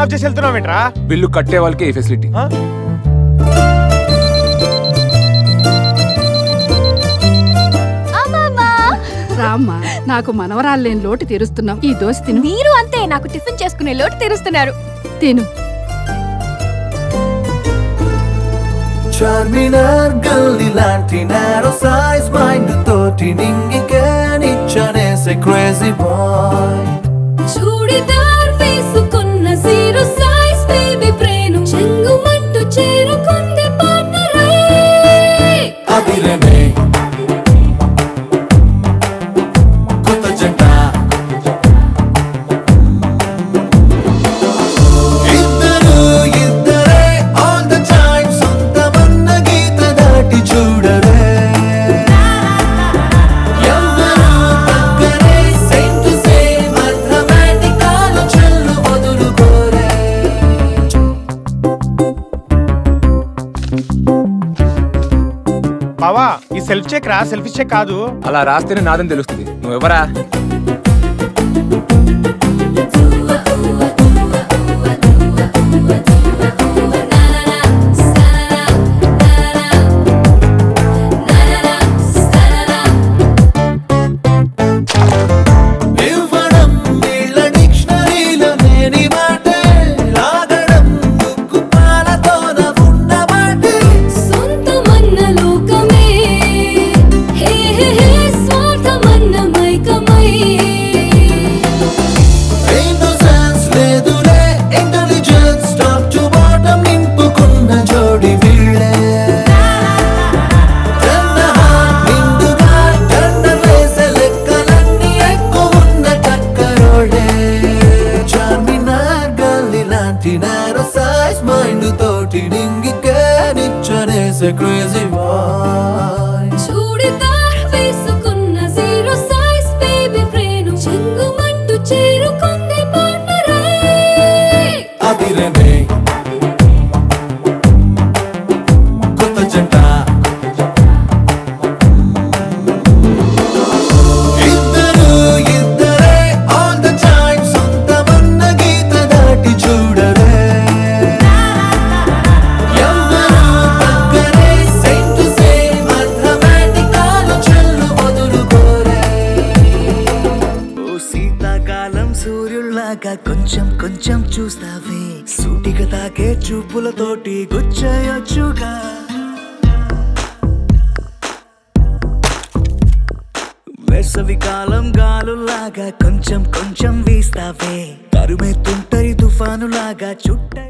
Of చేసి వెళ్తున్నావేంట్రా bill కట్టే వాళ్ళకి ఈ ఫెసిలిటీ ఆ? అమ్మమ్మా రామ్మా నాకు మనవరాలు లేని లోటు తీరుస్తున్నావు ఈ దోశ తిను మీరు అంతే నాకు టిఫిన్ చేసుకునే లోటు తీరుస్తున్నారు తిను చార్మినార్ గల్లీ లాంటి నారో సైజ్ మైండ్ తోటి నింగికేనిచ్చనేసే క్రేజీ బాయ్ చూడిదార్ వేసుకున్న జీరో సైజ్ బేబీ ప్రేను చెంగుమంటూ చేరుకుంది పార్ట్నర్ అదిరేమే కొత్త జంట ఇద్దరు ఇద్దరే ఆల్ ద టైమ్ సొంతమన్న గీత దాటి చూడరే ఎవ్వరు దగ్గరే సేమ్ టు సేమ్ అర్థమాటిక్ ఆలోచనలు వదులుకోరే బావా ఈ సెల్ఫ్ చెక్ రా సెల్ఫీ చెక్ కాదు అలా రాస్తేనే నాదని తెలుస్తుంది నువ్వెవరా ఇవ్వడం వీళ్ళ డిక్షనరీలో లేని మాటే లాగడం ముక్కు పాలతోన ఉన్న మాటే సొంతమన్న లోకమే హే హే హే స్వార్థమన్న మైకమై ఇన్నోసెన్స్ లేదులే ఇంటెలిజెన్స్ టాప్ టు బాటం నింపుకున్న జోడి వీళ్ళే తెల్ల హార్ట్ నిండుగా టెండర్ వేసే లెక్కలన్నీ ఎక్కువ ఉన్న టక్కరోడే చార్మినార్ గల్లీ లాంటి నారో సైజ్ మైండ్ తోటి నింగికే నిచ్చనేసే క్రేజీ బాయ్ చూడిదార్ వేసుకున్న జీరో సైజ్ బేబీ ప్రేను చెంగుమంటూ చేరుకుంది పార్ట్నర్ అదిరేమే కొత్త జంట ఇద్దరు ఇద్దరే ఆల్ ద టైమ్ సొంతమన్న గీత దాటి చూడరే ఎవ్వరు దగ్గరే సేమ్ టు సేమ్ అర్థమాటిక్ ఆలోచనలు వదులుకోరే ఓ శీతాకాలం సూర్యుల్లాగా కొంచెం కొంచెం చూస్తావే సూటిగా తాకే చూపులతోటి గుచ్చయొచ్చుగా వేసవి కాలం గాలులాగా కొంచెం కొంచెం వీస్తావే తరుమే తుంటరి తుఫానులాగా చుట్ట